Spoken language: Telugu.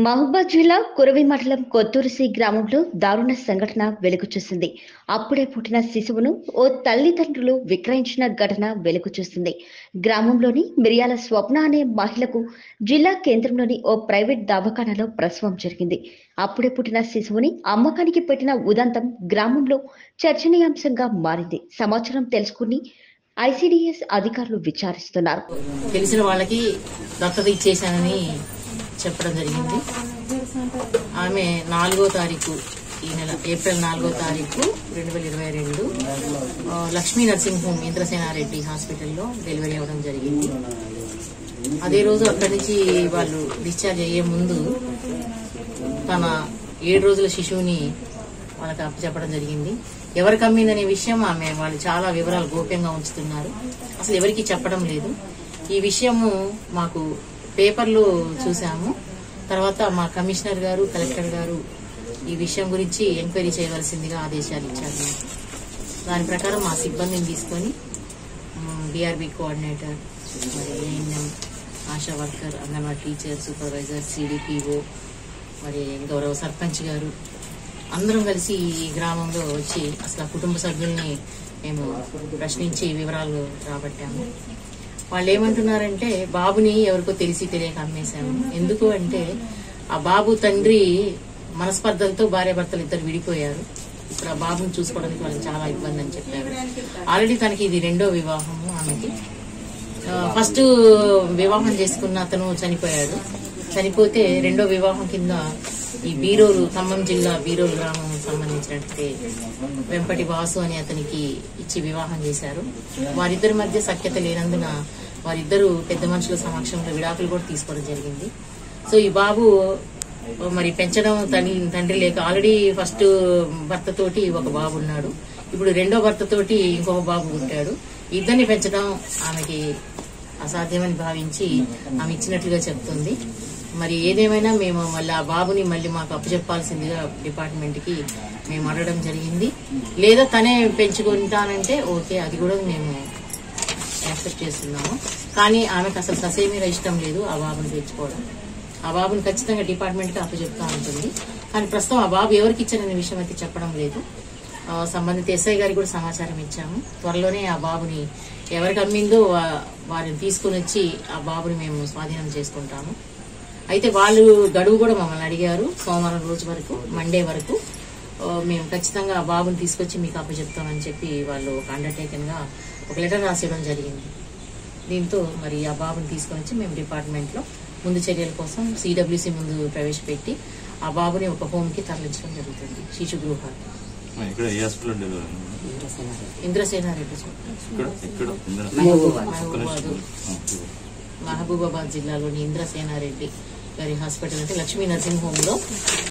మహబూబాద్ జిల్లా కురవి మండలం కొత్తూరుసి గ్రామంలో దారుణ సంఘటన వెలుగు చూసింది అప్పుడే పుట్టిన శిశువును ఓ తల్లిదండ్రులు విక్రయించిన ఘటన వెలుగు చూసింది గ్రామంలోని మిరియాల స్వప్న అనే మహిళకు జిల్లా కేంద్రంలోని ఓ ప్రైవేట్ దవాఖానలో ప్రసవం జరిగింది అప్పుడే పుట్టిన శిశువుని అమ్మకానికి పెట్టిన ఉదంతం గ్రామంలో చర్చనీయాంశంగా మారింది సమాచారం తెలుసుకుని ఐసిడిఎస్ అధికారులు విచారిస్తున్నారు తెలిసిన వాళ్ళకి దత్తత ఇచ్చేశానని చెప్పడం జరిగింది ఆమె నాలుగో తారీఖు ఈ నెల ఏప్రిల్ నాలుగో తారీఖు రెండు వేల ఇరవై రెండు ఆ, లక్ష్మీ నర్సింగ్ హోమ్ ఇంద్రసేనారెడ్డి హాస్పిటల్లో డెలివరీ అవ్వడం జరిగింది అదే రోజు అక్కడి నుంచి వాళ్ళు డిశ్చార్జ్ అయ్యే ముందు తన ఏడు రోజుల శిశువుని వాళ్ళకి అప్పచెప్పడం జరిగింది ఎవరికి అమ్మిందనే విషయం ఆమె వాళ్ళు చాలా వివరాలు గోప్యంగా ఉంచుతున్నారు అసలు ఎవరికి చెప్పడం లేదు ఈ విషయము మాకు పేపర్లో చూసాము తర్వాత మా కమిషనర్ గారు కలెక్టర్ గారు ఈ విషయం గురించి ఎంక్వైరీ చేయవలసిందిగా ఆదేశాలు ఇచ్చారు మాకు. దాని ప్రకారం మా సిబ్బందిని తీసుకొని డిఆర్బి కోఆర్డినేటర్ మరి ANM ASHA worker anganwadi teacher supervisor CDPO మరి గౌరవ సర్పంచ్ గారు అందరం కలిసి ఈ గ్రామంలో వచ్చి అసలు ఆ కుటుంబ సభ్యుల్ని మేము ప్రశ్నించి వివరాలు రాబట్టాము వాళ్ళు ఏమంటున్నారంటే బాబుని ఎవరికో తెలిసి తెలియక అమ్మేశాము ఎందుకు అంటే ఆ బాబు తండ్రి మనస్పర్ధలతో భార్యాభర్తలు ఇద్దరు విడిపోయారు ఇప్పుడు ఆ బాబుని చూసుకోవడానికి వాళ్ళకి చాలా ఇబ్బంది అని చెప్పారు ఆల్రెడీ తనకి ఇది రెండో వివాహము ఆమెకి ఆ, ఫస్ట్ వివాహం చేసుకున్న అతను చనిపోయాడు చనిపోతే రెండో వివాహం కింద ఈ బీరోలు ఖమ్మం జిల్లా బీరోలు గ్రామం సంబంధించినట్టే వెంపటి వాసు అని అతనికి ఇచ్చి వివాహం చేశారు వారిద్దరి మధ్య సఖ్యత లేనందున వారిద్దరూ పెద్ద మనుషుల సమక్షంలో విడాకులు కూడా తీసుకోవడం జరిగింది సో ఈ బాబు మరి పెంచడం తల్లి తండ్రి లేక ఆల్రెడీ ఫస్ట్ భర్త తోటి ఒక బాబు ఉన్నాడు ఇప్పుడు రెండో భర్త తోటి ఇంకొక బాబు పుట్టాడు ఇద్దరిని పెంచడం ఆమెకి అసాధ్యమని భావించి ఆమె ఇచ్చినట్లుగా చెప్తుంది మరి ఏదేమైనా మేము మళ్ళీ ఆ బాబుని మళ్ళీ మాకు అప్పచెప్పాల్సిందిగా డిపార్ట్మెంట్ కి మేము అడగడం జరిగింది లేదా తనే పెంచుకుంటానంటే ఓకే అది కూడా మేము యాక్సెప్ట్ చేస్తున్నాము కానీ ఆమెకు అసలు ససేమీరా ఇష్టం లేదు ఆ బాబుని పెంచుకోవడం ఆ బాబుని ఖచ్చితంగా డిపార్ట్మెంట్ కి అప్పచెప్తా ఉంటుంది కానీ ప్రస్తుతం ఆ బాబు ఎవరికి ఇచ్చారనే విషయం అయితే చెప్పడం లేదు ఆ, సంబంధిత ఎస్ఐ గారికి కూడా సమాచారం ఇచ్చాము త్వరలోనే ఆ బాబుని ఎవరికి అమ్మిందో వా- వారిని తీసుకుని వచ్చి ఆ బాబుని మేము స్వాధీనం చేసుకుంటాము అయితే వాళ్ళు గడువు కూడా మమ్మల్ని అడిగారు సోమవారం రోజు వరకు మండే వరకు ఆ, మేము ఖచ్చితంగా ఆ బాబుని తీసుకొచ్చి మీకు అప్పచెప్తామని చెప్పి వాళ్ళు ఒక అండర్టేకన్ గా ఒక లెటర్ రాసివ్వడం జరిగింది దీంతో మరి ఆ బాబుని తీసుకొని వచ్చి మేము డిపార్ట్మెంట్ లో ముందు చర్యల కోసం సిడబ్ల్యూసి ముందు ప్రవేశపెట్టి ఆ బాబుని ఒక హోమ్ కి తరలించడం జరుగుతుంది శిశు గృహాలు ఇక్కడ ఏ హాస్పిటల్ డెలివరీ ఇంద్రసేనారెడ్డి ఇక్కడ ఇక్కడ ఇందిరా మహబూబాబాద్ మహబూబాబాద్ జిల్లాలోని ఇంద్రసేనారెడ్డి గారి హాస్పిటల్ అంటే లక్ష్మీ నర్సింగ్ హోమ్ లో